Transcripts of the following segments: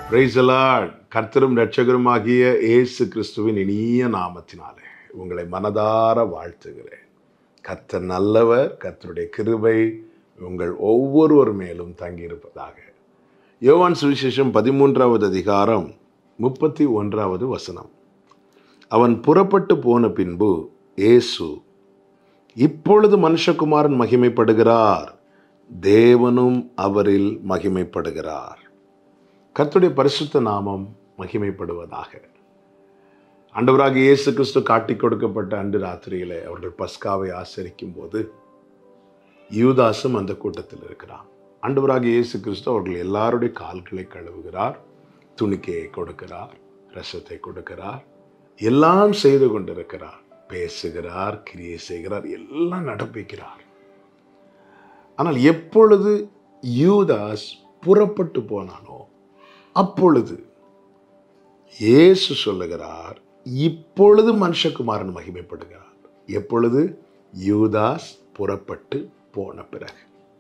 பிரைசலாட் கர்த்தரும் இரட்சகருமாகிய இயேசு கிறிஸ்துவின் இனிய நாமத்தினாலே உங்களை மனதார வாழ்த்துகிறேன் கர்த்தர் நல்லவர் கர்த்தருடைய கிருபை உங்கள் ஒவ்வொருவர் மேலும் தங்கியிருப்பதாக யோவான் சுவிசேஷம் பதிமூன்றாவது அதிகாரம் முப்பத்தி ஒன்றாவது வசனம் அவன் புறப்பட்டு போன பின்பு இயேசு இப்பொழுது மனுஷகுமாரன் மகிமைப்படுகிறார் தேவனும் அவரில் மகிமைப்படுகிறார் கர்த்தருடைய பரிசுத்த நாமம் மகிமைப்படுவதாக ஆண்டவராக இயேசு கிறிஸ்து காட்டிக் கொடுக்கப்பட்ட அன்று ராத்திரியிலே அவர்கள் பஸ்காவை ஆசரிக்கும் போது யூதாசும் அந்த கூட்டத்தில் இருக்கிறான் ஆண்டவராக இயேசு கிறிஸ்து அவர்கள் எல்லாருடைய கால்களை கழுவுகிறார் துணிக்கையை கொடுக்கிறார் ரசத்தை கொடுக்கிறார் எல்லாம் செய்து கொண்டிருக்கிறார் பேசுகிறார் கிரியை செய்கிறார் எல்லாம் நடப்பிக்கிறார் ஆனால் எப்பொழுது யூதாஸ் புறப்பட்டு போனானோ அப்பொழுது இயேசு சொல்லுகிறார் இப்பொழுது மனுஷகுமாரன் மகிமைப்படுகிறார் எப்பொழுது யூதாஸ் புறப்பட்டு போன பிறகு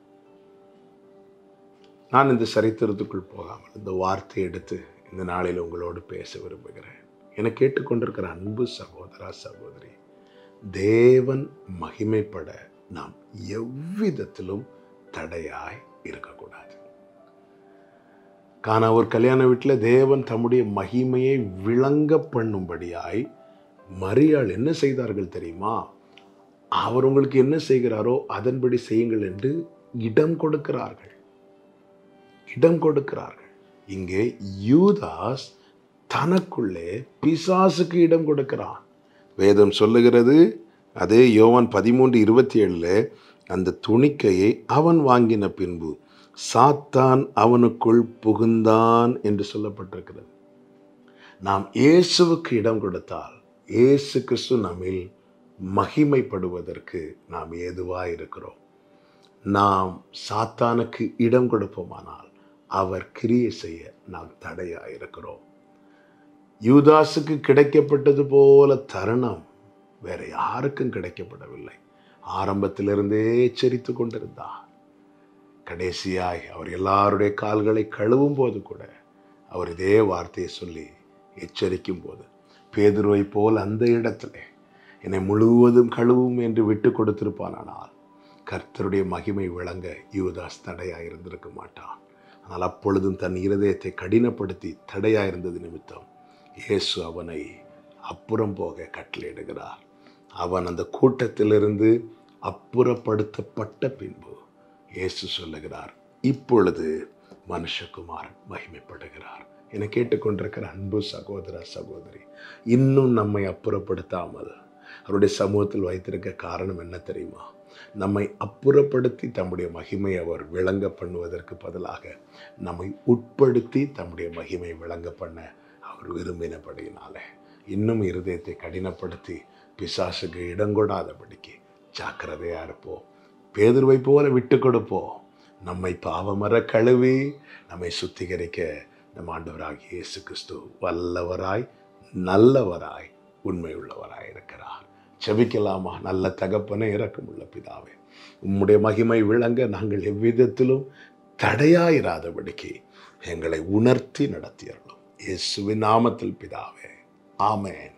நான் இந்த சரித்திரத்துக்குள் போகாமல் இந்த வார்த்தை எடுத்து இந்த நாளில் உங்களோடு பேச விரும்புகிறேன் என கேட்டுக்கொண்டிருக்கிற அன்பு சகோதரா சகோதரி தேவன் மகிமைப்பட நாம் எவ்விதத்திலும் தடையாய் இருக்கக்கூடாது காண ஒரு கல்யாண வீட்டில் தேவன் தம்முடைய மகிமையை விளங்க பண்ணும்படியாய் மரியாள் என்ன செய்தார்கள் தெரியுமா அவர் உங்களுக்கு என்ன செய்கிறாரோ அதன்படி செய்யுங்கள் என்று இடம் கொடுக்கிறார்கள் இடம் கொடுக்கிறார்கள் இங்கே யூதாஸ் தனக்குள்ளே பிசாசுக்கு இடம் கொடுக்கிறான் வேதம் சொல்லுகிறது அதே யோவான் பதிமூன்று இருபத்தி ஏழில் அந்த துணிக்கையை அவன் வாங்கின பின்பு சாத்தான் அவனுக்குள் புகுந்தான் என்று சொல்லப்பட்டிருக்கிறது நாம் இயேசுவுக்கு இடம் கொடுத்தால் இயேசு கிறிஸ்து நம்மில் மகிமைப்படுவதற்கு நாம் ஏதுவாக இருக்கிறோம் நாம் சாத்தானுக்கு இடம் கொடுப்போமானால் அவர் கிரியை செய்ய நாம் தடையாக இருக்கிறோம் யூதாசுக்கு கிடைக்கப்பட்டது போல தருணம் வேற யாருக்கும் கிடைக்கப்படவில்லை ஆரம்பத்திலிருந்தே எச்சரித்து கொண்டிருந்தார் கடைசியாய் அவர் எல்லாருடைய கால்களை கழுவும் போது கூட அவர் இதே வார்த்தையை சொல்லி எச்சரிக்கும் போது பேதுருவை போல் அந்த இடத்துல என்னை முழுவதும் கழுவும் என்று விட்டு கொடுத்திருப்பானால் கர்த்தருடைய மகிமை விளங்க யூதாஸ் தடையாக இருந்திருக்க மாட்டான் ஆனால் அப்பொழுதும் தன் இருதயத்தை கடினப்படுத்தி தடையாக இருந்தது நிமித்தம் இயேசு அவனை அப்புறம் போக கட்டளையிடுகிறார் அவன் அந்த கூட்டத்திலிருந்து அப்புறப்படுத்தப்பட்ட பின்பு இயேசு சொல்லுகிறார் இப்பொழுது மனுஷகுமாரன் மகிமைப்படுகிறார் என கேட்டுக்கொண்டிருக்கிற அன்பு சகோதர சகோதரி இன்னும் நம்மை அப்புறப்படுத்தாமல் அவருடைய சமூகத்தில் வைத்திருக்க காரணம் என்ன தெரியுமா நம்மை அப்புறப்படுத்தி தம்முடைய மகிமை அவர் விளங்க பண்ணுவதற்கு பதிலாக நம்மை உட்படுத்தி தம்முடைய மகிமை விளங்க பண்ண அவர் விரும்பினபடியினாலே இன்னும் இருதயத்தை கடினப்படுத்தி பிசாசுக்கு இடங்கொடாதபடிக்கு ஜாக்கிரதையாக இருப்போம் பேதுருவை போல விட்டு கொடுப்போம் நம்மை பாவமர கழுவி நம்மை சுத்திகரிக்க நம் ஆண்டவராகிய இயேசு கிறிஸ்து வல்லவராய் நல்லவராய் உண்மையுள்ளவராய் இருக்கிறார் செபிக்கலாமா நல்ல தகப்பனே இறக்கமுள்ள பிதாவே உம்முடைய மகிமை விளங்க நாங்கள் எவ்விதத்திலும் தடையாயிராதபடிக்கு எங்களை உணர்த்தி நடத்தியறோம் இயேசுவின் நாமத்தில் பிதாவே ஆமென்